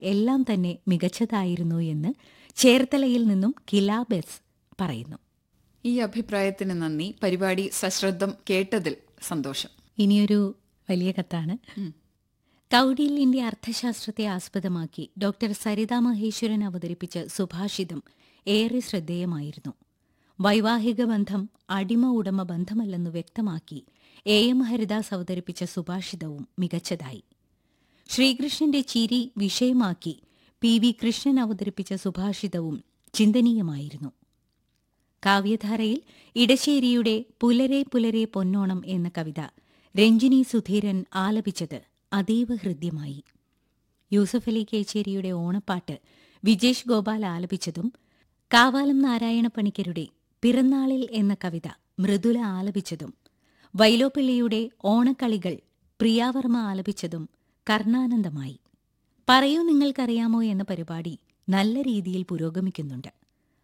എല്ലാം തന്നെ മികച്ചതായിരുന്നു എന്ന് ചേർത്തലയിൽ നിന്നും കിലാബെസ് പറയുന്നു ഈ അഭിപ്രായത്തിന് നന്ദി പരിപാടി സശ്രദ്ധം കേട്ടതിൽ സന്തോഷം ഇനിയൊരു വലിയ കത്താണ് കൗടില്യന്റെ അർത്ഥശാസ്ത്രത്തെ ആസ്പദമാക്കി ഡോക്ടർ സരിത മഹേശ്വരൻ അവതരിപ്പിച്ച സുഭാഷിതം ഏറെ ശ്രദ്ധേയമായിരുന്നു വൈവാഹിക ബന്ധം അടിമ ഉടമ ബന്ധമല്ലെന്ന് വ്യക്തമാക്കി എ എം ഹരിദാസ് അവതരിപ്പിച്ച സുഭാഷിതവും മികച്ചതായി ശ്രീകൃഷ്ണന്റെ ചിരി വിഷയമാക്കി പി വി കൃഷ്ണൻ അവതരിപ്പിച്ച സുഭാഷിതവും ചിന്തനീയമായിരുന്നു കാവ്യധാരയിൽ ഇടശ്ശേരിയുടെ പുലരെ പുലരെ പൊന്നോണം എന്ന കവിത രഞ്ജിനി സുധീരൻ ആലപിച്ചത് അതീവ ഹൃദ്യമായി യൂസഫ് അലി കേച്ചേരിയുടെ ഓണപ്പാട്ട് വിജേഷ് ഗോപാൽ ആലപിച്ചതും കാവാലം നാരായണ പണിക്കരുടെ പിറന്നാളിൽ എന്ന കവിത മൃദുല ആലപിച്ചതും വൈലോപ്പിള്ളിയുടെ ഓണക്കളികൾ പ്രിയാവർമ്മ ആലപിച്ചതും കർണാനന്ദമായി പറയൂ നിങ്ങൾക്കറിയാമോ എന്ന പരിപാടി നല്ല രീതിയിൽ പുരോഗമിക്കുന്നുണ്ട്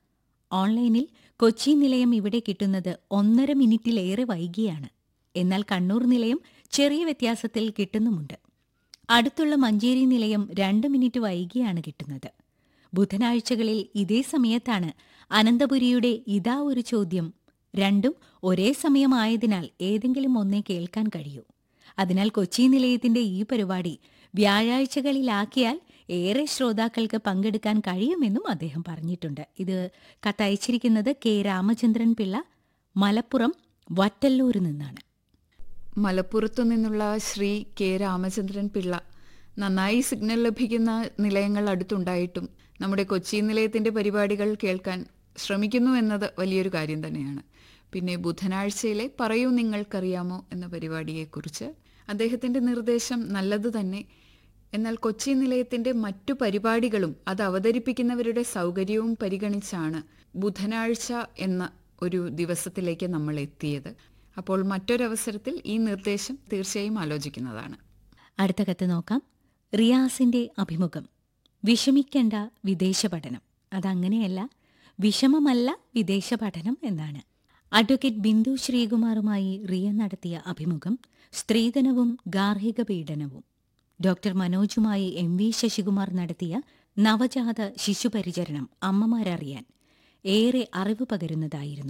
ഓൺലൈനിൽ കൊച്ചി നിലയം ഇവിടെ കിട്ടുന്നത് ഒന്നര മിനിറ്റിലേറെ വൈകിയാണ് എന്നാൽ കണ്ണൂർ നിലയം ചെറിയ വ്യത്യാസത്തിൽ കിട്ടുന്നുമുണ്ട് അടുത്തുള്ള മഞ്ചേരി നിലയം രണ്ട് മിനിറ്റ് വൈകിയാണ് കിട്ടുന്നത് ബുധനാഴ്ചകളിൽ ഇതേ സമയത്താണ് അനന്തപുരിയുടെ ഇതാ ഒരു ചോദ്യം രണ്ടും ഒരേ സമയമായതിനാൽ ഏതെങ്കിലും ഒന്നേ കേൾക്കാൻ കഴിയൂ അതിനാൽ കൊച്ചി നിലയത്തിന്റെ ഈ പരിപാടി വ്യാഴാഴ്ചകളിലാക്കിയാൽ ഏറെ ശ്രോതാക്കൾക്ക് പങ്കെടുക്കാൻ കഴിയുമെന്നും അദ്ദേഹം പറഞ്ഞിട്ടുണ്ട് ഇത് കത്തയച്ചിരിക്കുന്നത് കെ രാമചന്ദ്രൻ പിള്ള മലപ്പുറം വറ്റല്ലൂരിൽ നിന്നാണ് മലപ്പുറത്തു നിന്നുള്ള ശ്രീ കെ രാമചന്ദ്രൻ പിള്ള നന്നായി സിഗ്നൽ ലഭിക്കുന്ന നിലയങ്ങൾ അടുത്തുണ്ടായിട്ടും നമ്മുടെ കൊച്ചി നിലയത്തിന്റെ പരിപാടികൾ കേൾക്കാൻ ശ്രമിക്കുന്നു എന്നത് വലിയൊരു കാര്യം തന്നെയാണ് പിന്നെ ബുധനാഴ്ചയിലെ പറയൂ നിങ്ങൾക്കറിയാമോ എന്ന പരിപാടിയെക്കുറിച്ച് അദ്ദേഹത്തിന്റെ നിർദ്ദേശം നല്ലത് തന്നെ എന്നാൽ കൊച്ചി നിലയത്തിന്റെ മറ്റു പരിപാടികളും അത് അവതരിപ്പിക്കുന്നവരുടെ സൗകര്യവും പരിഗണിച്ചാണ് ബുധനാഴ്ച എന്ന ഒരു ദിവസത്തിലേക്ക് നമ്മൾ എത്തിയത് അപ്പോൾ മറ്റൊരവസരത്തിൽ ഈ നിർദ്ദേശം തീർച്ചയായും ആലോചിക്കുന്നതാണ് അടുത്ത കത്ത് നോക്കാം റിയാസിന്റെ അഭിമുഖം വിഷമിക്കേണ്ട വിദേശ പഠനം അതങ്ങനെയല്ല വിഷമമല്ല വിദേശ പഠനം എന്നാണ് അഡ്വക്കേറ്റ് ബിന്ദു ശ്രീകുമാറുമായി റിയ നടത്തിയ അഭിമുഖം സ്ത്രീധനവും ഗാർഹിക പീഡനവും ഡോക്ടർ മനോജുമായി എം വി ശശികുമാർ നടത്തിയ നവജാത ശിശുപരിചരണം അമ്മമാരറിയാൻ ഏറെ അറിവ് പകരുന്നതായിരുന്നു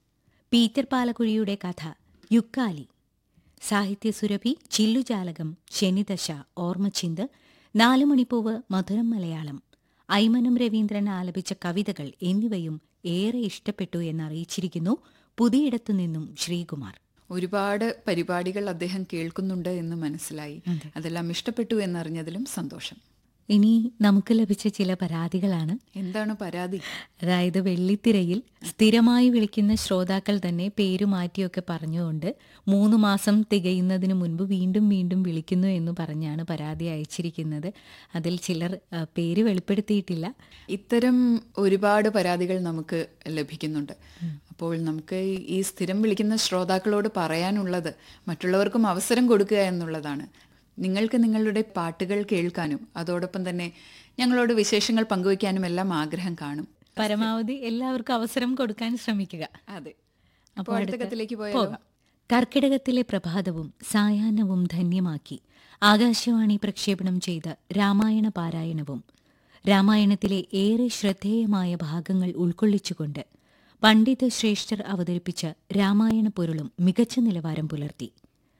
പീറ്റർ പാലക്കുഴിയുടെ കഥ യുക്കാലി സാഹിത്യസുരഭി ചില്ലുജാലകം ശനിദശ ഓർമ്മച്ചിന്ത് നാലുമണിപ്പൂവ് മധുരം മലയാളം ഐമനം രവീന്ദ്രൻ ആലപിച്ച കവിതകൾ എന്നിവയും ഏറെ ഇഷ്ടപ്പെട്ടു എന്നറിയിച്ചിരിക്കുന്നു പുതിയിടത്തു നിന്നും ശ്രീകുമാർ ഒരുപാട് പരിപാടികൾ അദ്ദേഹം കേൾക്കുന്നുണ്ട് എന്ന് മനസ്സിലായി അതെല്ലാം ഇഷ്ടപ്പെട്ടു എന്നറിഞ്ഞതിലും സന്തോഷം ഇനി നമുക്ക് ലഭിച്ച ചില പരാതികളാണ് എന്താണ് പരാതി അതായത് വെള്ളിത്തിരയിൽ സ്ഥിരമായി വിളിക്കുന്ന ശ്രോതാക്കൾ തന്നെ പേര് മാറ്റിയൊക്കെ പറഞ്ഞുകൊണ്ട് മൂന്ന് മാസം തികയുന്നതിന് മുൻപ് വീണ്ടും വീണ്ടും വിളിക്കുന്നു എന്ന് പറഞ്ഞാണ് പരാതി അയച്ചിരിക്കുന്നത് അതിൽ ചിലർ ആ, പേര് വെളിപ്പെടുത്തിയിട്ടില്ല ഇത്തരം ഒരുപാട് പരാതികൾ നമുക്ക് ലഭിക്കുന്നുണ്ട് അപ്പോൾ നമുക്ക് ഈ സ്ഥിരം വിളിക്കുന്ന ശ്രോതാക്കളോട് പറയാനുള്ളത് മറ്റുള്ളവർക്കും അവസരം കൊടുക്കുക എന്നുള്ളതാണ് നിങ്ങൾക്ക് നിങ്ങളുടെ പാട്ടുകൾ കേൾക്കാനും അതോടൊപ്പം തന്നെ ഞങ്ങളോട് വിശേഷങ്ങൾ പങ്കുവയ്ക്കാനും എല്ലാം ആഗ്രഹം കാണും പരമാവധി എല്ലാവർക്കും അവസരം കൊടുക്കാൻ ശ്രമിക്കുക അതെ അപ്പോൾ അടുത്ത കത്തിലേക്ക് പോയാലോ പോകാം കർക്കിടകത്തിലെ പ്രഭാതവും സായാഹ്നവും ധന്യമാക്കി ആകാശവാണി പ്രക്ഷേപണം ചെയ്ത രാമായണ പാരായണവും രാമായണത്തിലെ ഏറെ ശ്രദ്ധേയമായ ഭാഗങ്ങൾ ഉൾക്കൊള്ളിച്ചുകൊണ്ട് പണ്ഡിത ശ്രേഷ്ഠർ അവതരിപ്പിച്ച രാമായണ പൊരുളും മികച്ച നിലവാരം പുലർത്തി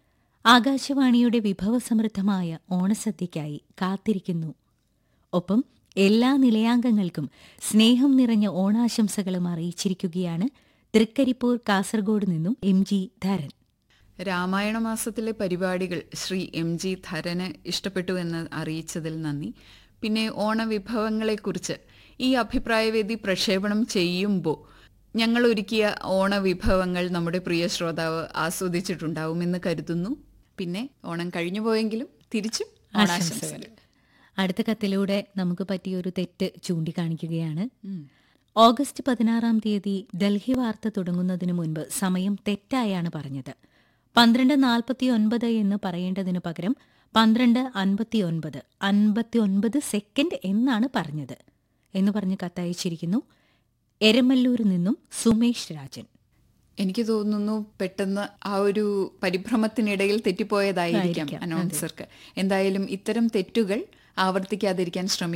ആകാശവാണിയുടെ വിഭവസമൃദ്ധമായ ഓണസദ്യയ്ക്കായി കാത്തിരിക്കുന്നു ഒപ്പം എല്ലാ നിലയാംഗങ്ങൾക്കും സ്നേഹം നിറഞ്ഞ ഓണാശംസകളും അറിയിച്ചിരിക്കുകയാണ് തൃക്കരിപ്പൂർ കാസർഗോഡ് നിന്നും എം ജി ധരൻ രാമായണ മാസത്തിലെ പരിപാടികൾ ശ്രീ എം ജി ധരന് ഇഷ്ടപ്പെട്ടു എന്ന് അറിയിച്ചതിൽ നന്ദി പിന്നെ ഓണവിഭവങ്ങളെക്കുറിച്ച് ഈ അഭിപ്രായവേദി പ്രക്ഷേപണം ചെയ്യുമ്പോൾ ഞങ്ങൾ ഒരുക്കിയ ഓണവിഭവങ്ങൾ നമ്മുടെ പ്രിയ ശ്രോതാവ് ആസ്വദിച്ചിട്ടുണ്ടാവുമെന്ന് കരുതുന്നു പിന്നെ ഓണം കഴിഞ്ഞു പോയെങ്കിലും തിരിച്ചും ഓണാശംസകൾ അടുത്ത കത്തിലൂടെ നമുക്ക് പറ്റിയൊരു തെറ്റ് ചൂണ്ടിക്കാണിക്കുകയാണ് ഓഗസ്റ്റ് പതിനാറാം തീയതി ഡൽഹി വാർത്ത തുടങ്ങുന്നതിന് മുൻപ് സമയം തെറ്റായാണ് പറഞ്ഞത് പന്ത്രണ്ട് നാൽപ്പത്തി ഒൻപത് എന്ന് പറയേണ്ടതിനു പകരം പന്ത്രണ്ട് അൻപത്തി ഒൻപത് അൻപത്തി ഒൻപത് സെക്കൻഡ് എന്നാണ് പറഞ്ഞത് എന്ന് പറഞ്ഞ് കത്തയച്ചിരിക്കുന്നു എരമല്ലൂരിൽ നിന്നും സുമേഷ് രാജൻ എനിക്ക് തോന്നുന്നു പെട്ടെന്ന് ആ ഒരു പരിഭ്രമത്തിനിടയിൽ തെറ്റിപ്പോയതായിരിക്കാം ആയിരിക്കാം, അനൗൺസർക്ക് എന്തായാലും ഇത്തരം തെറ്റുകൾ ആവർത്തിക്കാതിരിക്കാൻ ശ്രമിക്കുക